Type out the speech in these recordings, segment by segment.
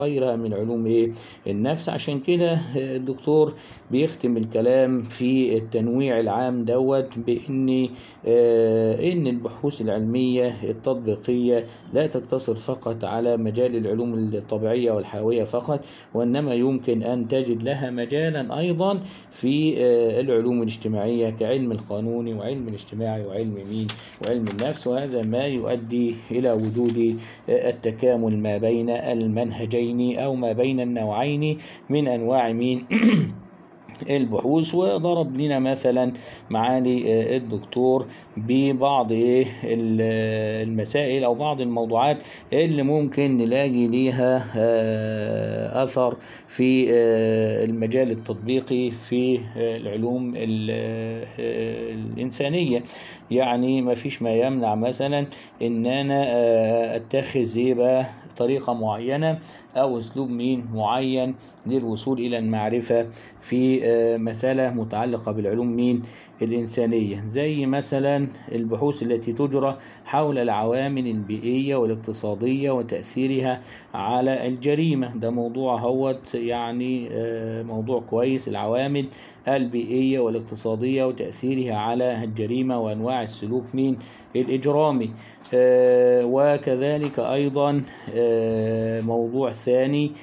غيرها من علوم ايه النفس عشان كده الدكتور بيختم الكلام في التنويع العام دوت بان آه ان البحوث العلميه التطبيقيه لا تقتصر فقط على مجال العلوم الطبيعيه والحيويه فقط وانما يمكن ان تجد لها مجالا ايضا في آه العلوم الاجتماعيه كعلم القانون وعلم الاجتماعي وعلم مين وعلم النفس وهذا ما يؤدي الى وجود آه التكامل ما بين المنهجين أو ما بين النوعين من أنواع مين البحوث وضرب لنا مثلا معالي الدكتور ببعض ايه المسائل او بعض الموضوعات اللي ممكن نلاقي ليها اثر في المجال التطبيقي في العلوم الانسانيه يعني ما فيش ما يمنع مثلا ان انا اتخذ ايه بقى طريقة معينة أو أسلوب مين معين للوصول إلى المعرفة في مسألة متعلقة بالعلوم مين الإنسانية زي مثلا البحوث التي تجرى حول العوامل البيئية والاقتصادية وتأثيرها على الجريمة ده موضوع هوت يعني موضوع كويس العوامل البيئية والاقتصادية وتأثيرها على الجريمة وأنواع السلوك مين الإجرامي آه وكذلك أيضا آه موضوع ثاني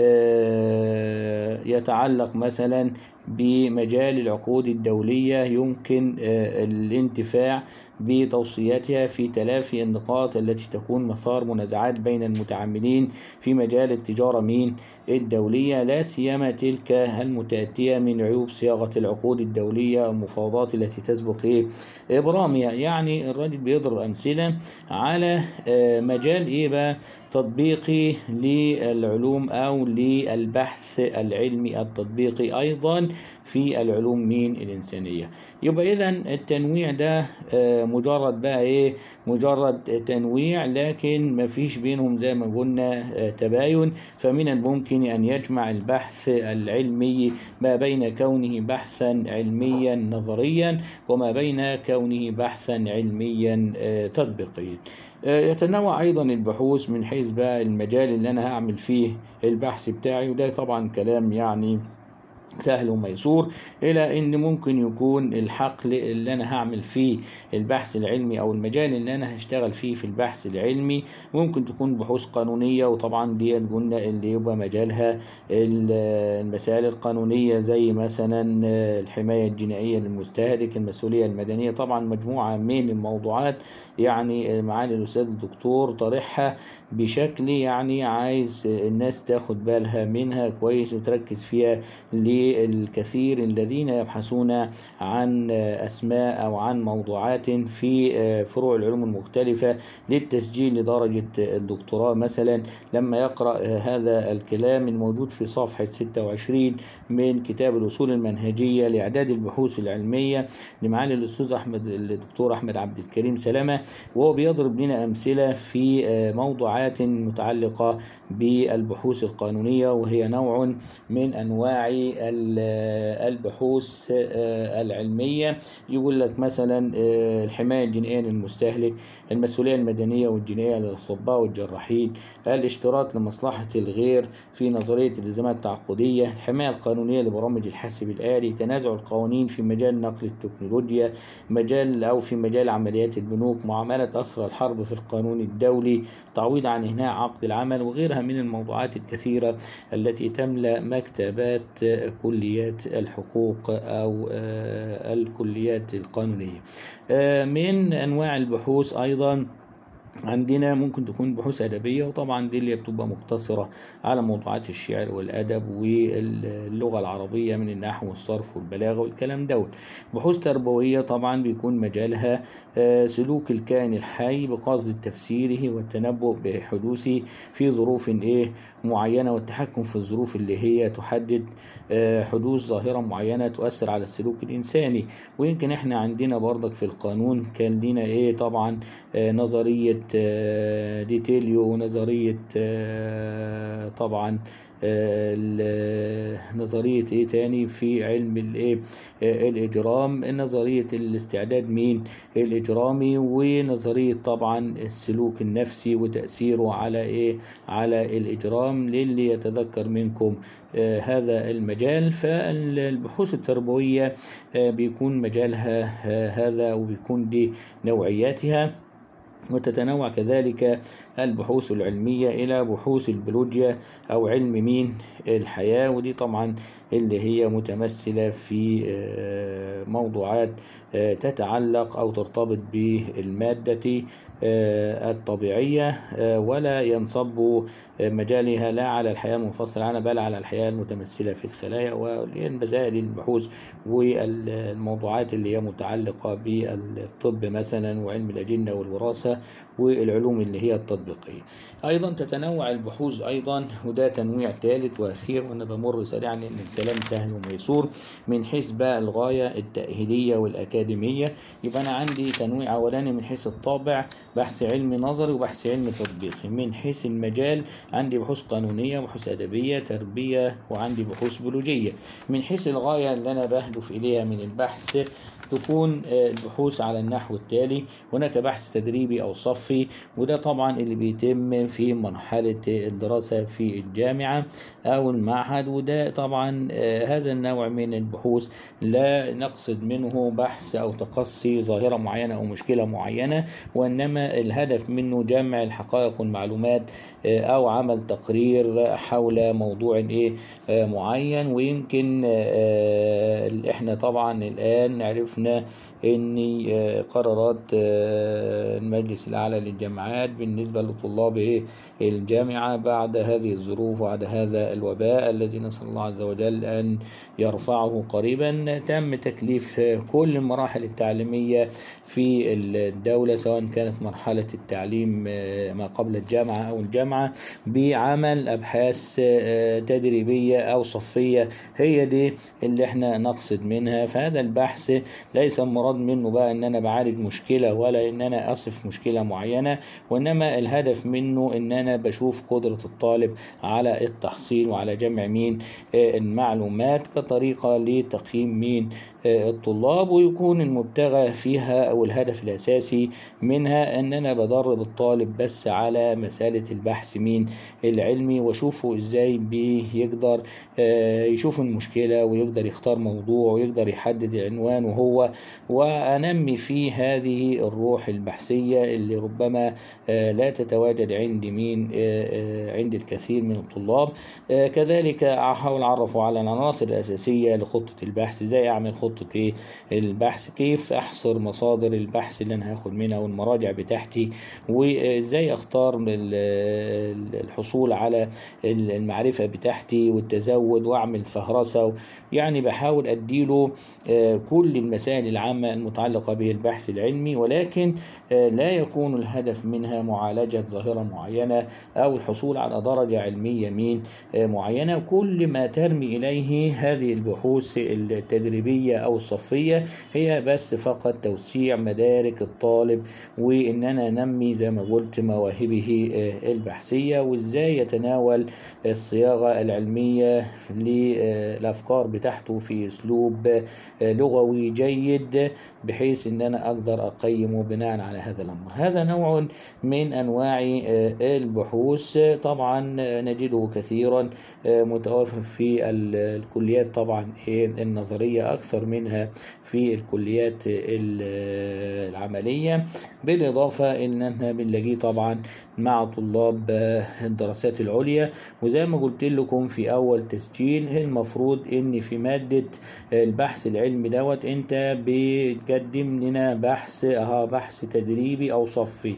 آه يتعلق مثلا بمجال العقود الدولية يمكن الانتفاع بتوصياتها في تلافي النقاط التي تكون مسار منازعات بين المتعاملين في مجال التجارة مين الدولية لا سيما تلك المتأتية من عيوب صياغة العقود الدولية والمفاوضات التي تسبق إيه إبرامها يعني الراجل بيضرب أمثلة على مجال إيه بقى تطبيقي للعلوم أو للبحث العلمي التطبيقي أيضا في العلوم مين الإنسانية يبقى إذا التنويع ده مجرد بقى إيه مجرد تنويع لكن ما فيش بينهم زي ما قلنا تباين فمن الممكن أن يجمع البحث العلمي ما بين كونه بحثا علميا نظريا وما بين كونه بحثا علميا تطبيقيا يتنوع ايضا البحوث من حيث بقى المجال اللي انا هعمل فيه البحث بتاعي وده طبعا كلام يعني سهل وميسور الى ان ممكن يكون الحقل اللي انا هعمل فيه البحث العلمي او المجال اللي انا هشتغل فيه في البحث العلمي ممكن تكون بحوث قانونيه وطبعا دي قلنا اللي يبقى مجالها المسائل القانونيه زي مثلا الحمايه الجنائيه للمستهلك المسؤوليه المدنيه طبعا مجموعه من الموضوعات يعني معالي الاستاذ الدكتور طرحها بشكل يعني عايز الناس تاخد بالها منها كويس وتركز فيها للكثير الذين يبحثون عن اسماء او عن موضوعات في فروع العلوم المختلفه للتسجيل لدرجه الدكتوراه مثلا لما يقرا هذا الكلام الموجود في صفحه 26 من كتاب الاصول المنهجيه لاعداد البحوث العلميه لمعالي الاستاذ احمد الدكتور احمد عبد الكريم سلامه وهو بيضرب لنا امثله في موضوعات متعلقه بالبحوث القانونيه وهي نوع من انواع البحوث العلمية يقول لك مثلا الحماية الجنائية للمستهلك المسؤولية المدنية والجنائية للأطباء والجراحين الاشتراط لمصلحة الغير في نظرية الالتزامات التعاقدية الحماية القانونية لبرامج الحاسب الآلي تنازع القوانين في مجال نقل التكنولوجيا مجال أو في مجال عمليات البنوك معاملة أسرى الحرب في القانون الدولي تعويض عن إنهاء عقد العمل وغيرها من الموضوعات الكثيرة التي تملأ مكتبات كليات الحقوق أو الكليات القانونية من أنواع البحوث أيضا عندنا ممكن تكون بحوث أدبية وطبعا دي اللي بتبقى مقتصرة على موضوعات الشعر والأدب واللغة العربية من النحو والصرف والبلاغة والكلام دوت بحوث تربوية طبعا بيكون مجالها سلوك الكائن الحي بقصد تفسيره والتنبؤ بحدوثه في ظروف ايه معينة والتحكم في الظروف اللي هي تحدد حدوث ظاهرة معينة تؤثر على السلوك الإنساني ويمكن احنا عندنا برضك في القانون كان لنا ايه طبعا نظرية آه، ديتيليو ونظرية آه، طبعا آه، ال- نظرية ايه تاني في علم الايه آه، الاجرام نظرية الاستعداد مين الاجرامي ونظرية طبعا السلوك النفسي وتأثيره على ايه على الاجرام للي يتذكر منكم آه، هذا المجال فالبحوث التربوية آه، بيكون مجالها آه، هذا وبيكون دي نوعياتها وتتنوع كذلك البحوث العلمية إلى بحوث البيولوجيا أو علم مين الحياة ودي طبعا اللي هي متمثلة في آه، موضوعات آه، تتعلق أو ترتبط بالمادة آه، الطبيعية آه، ولا ينصب آه، مجالها لا على الحياة المنفصلة عنها بل على الحياة المتمثلة في الخلايا والمسائل البحوث والموضوعات اللي هي متعلقة بالطب مثلا وعلم الأجنة والوراثة والعلوم اللي هي التطبيقية أيضا تتنوع البحوث أيضا وده تنويع ثالث وأخير وأنا بمر سريعا لأن الكلام سهل وميسور من حيث بقى الغاية التأهيلية والأكاديمية يبقى أنا عندي تنويع أولاني من حيث الطابع بحث علمي نظري وبحث علمي تطبيقي من حيث المجال عندي بحوث قانونية بحوث أدبية تربية وعندي بحوث بيولوجية من حيث الغاية اللي أنا بهدف إليها من البحث تكون آه، البحوث على النحو التالي هناك بحث تدريبي أو صفي وده طبعا اللي بيتم في مرحلة الدراسة في الجامعة أو المعهد وده طبعا آه، هذا النوع من البحوث لا نقصد منه بحث أو تقصي ظاهرة معينة أو مشكلة معينة وإنما الهدف منه جمع الحقائق والمعلومات آه، أو عمل تقرير حول موضوع إيه آه، معين ويمكن آه، آه، إحنا طبعا الآن عرفنا ان آه، قرارات آه، المجلس الاعلى للجامعات بالنسبه لطلاب إيه؟ الجامعه بعد هذه الظروف وبعد هذا الوباء الذي نسال الله عز وجل ان يرفعه قريبا تم تكليف آه، كل المراحل التعليميه في الدوله سواء كانت مرحله التعليم آه، ما قبل الجامعه او الجامعه بعمل ابحاث آه، تدريبيه او صفيه هي دي اللي احنا نقصد منها فهذا البحث ليس المراد منه بقى ان انا بعالج مشكله ولا ان انا اصف مشكله معينه وانما الهدف منه ان انا بشوف قدره الطالب على التحصيل وعلى جمع مين آه، المعلومات كطريقه لتقييم مين آه، الطلاب ويكون المبتغى فيها او الهدف الاساسي منها ان انا بدرب الطالب بس على مساله البحث مين العلمي واشوفه ازاي بيقدر آه، يشوف المشكله ويقدر يختار موضوع ويقدر يحدد العنوان وهو وانمي فيه هذه الروح البحثيه اللي ربما آه، لا تتواجد عند مين آه، آه، عند الكثير من الطلاب آه، كذلك احاول اعرفه على العناصر الاساسيه لخطه البحث ازاي اعمل خطه ايه البحث كيف احصر مصادر البحث اللي انا هاخد منها والمراجع بتاعتي وازاي اختار ال- الحصول على المعرفه بتاعتي والتزود واعمل فهرسه يعني بحاول اديله آه، كل المسائل العامه المتعلقه بالبحث العلمي ولكن آه، لا يكون الهدف منها معالجه ظاهره معينه او الحصول على درجه علميه مين آه، معينه كل ما ترمي اليه هذه البحوث التدريبيه او الصفيه هي بس فقط توسيع مدارك الطالب وان انا انمي زي ما قلت مواهبه آه، البحثيه وازاي يتناول الصياغه العلميه للافكار بتاعته في اسلوب آه، لغوي جيد بحيث ان انا اقدر اقيمه بناء على هذا الامر هذا نوع من انواع آه، البحوث طبعا آه، نجده كثيرا آه، متوافر في ال- الكليات طبعا إيه، النظريه اكثر منها في الكليات ال- العمليه بالاضافه ان احنا بنلاقيه طبعا مع طلاب آه، الدراسات العليا وزي ما قلت لكم في اول تسجيل المفروض ان في ماده البحث العلمي دوت انت بتقدم لنا بحث اه بحث تدريبي او صفي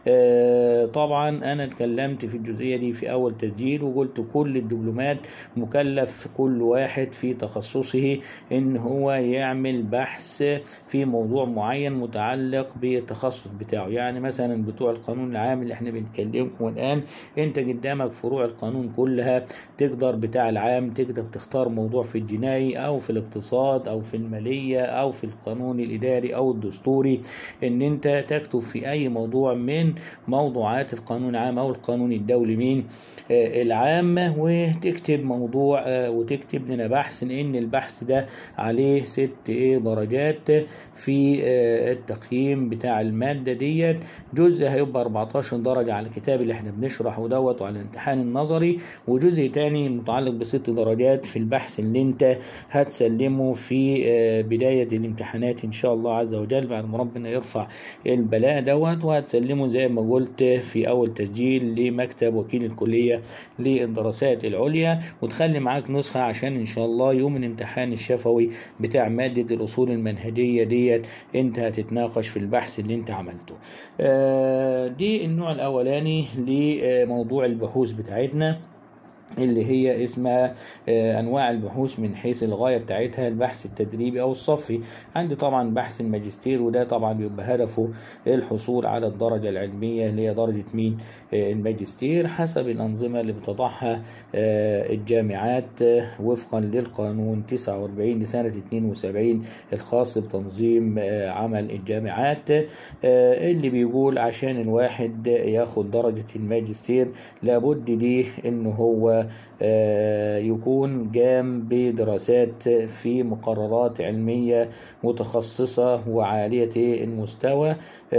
آه، طبعا انا اتكلمت في الجزئيه دي في اول تسجيل وقلت كل الدبلومات مكلف كل واحد في تخصصه ان هو يعمل بحث في موضوع معين متعلق بالتخصص بتاعه يعني مثلا بتوع القانون العام اللي احنا بنتكلمكم الآن انت قدامك فروع القانون كلها تقدر بتاع العام تقدر تختار موضوع في الجنائي او في الاقتصاد او في المالية او في القانون الاداري او الدستوري ان انت تكتب في اي موضوع من موضوعات القانون العام او القانون الدولي من آه، العام وتكتب موضوع آه، وتكتب لنا بحث ان البحث ده عليه ست ايه درجات في آه، التقييم بتاع المادة ديت جزء هيبقى 14 درجة على الكتاب اللي احنا بنشرحه دوت وعلى الامتحان النظري وجزء تاني متعلق بست درجات في البحث اللي انت هتسلمه في آه، بداية الامتحانات ان شاء الله عز وجل بعد ما ربنا يرفع البلاء دوت وهتسلمه زي ما قلت في اول تسجيل لمكتب وكيل الكلية للدراسات العليا وتخلي معاك نسخة عشان ان شاء الله يوم الامتحان الشفوي بتاع مادة الاصول المنهجية ديت انت هتتناقش في البحث اللي انت عملته آه، دي النوع الاولاني لموضوع البحوث بتاعتنا اللي هي اسمها آه، انواع البحوث من حيث الغايه بتاعتها البحث التدريبي او الصفي عندي طبعا بحث الماجستير وده طبعا بيبقى هدفه الحصول على الدرجه العلميه اللي هي درجه مين آه، الماجستير حسب الانظمه اللي بتضعها آه، الجامعات آه، وفقا للقانون 49 لسنه 72 الخاص بتنظيم آه، عمل الجامعات آه، اللي بيقول عشان الواحد ياخد درجه الماجستير لابد ليه ان هو آه، يكون قام بدراسات في مقررات علمية متخصصة وعالية المستوى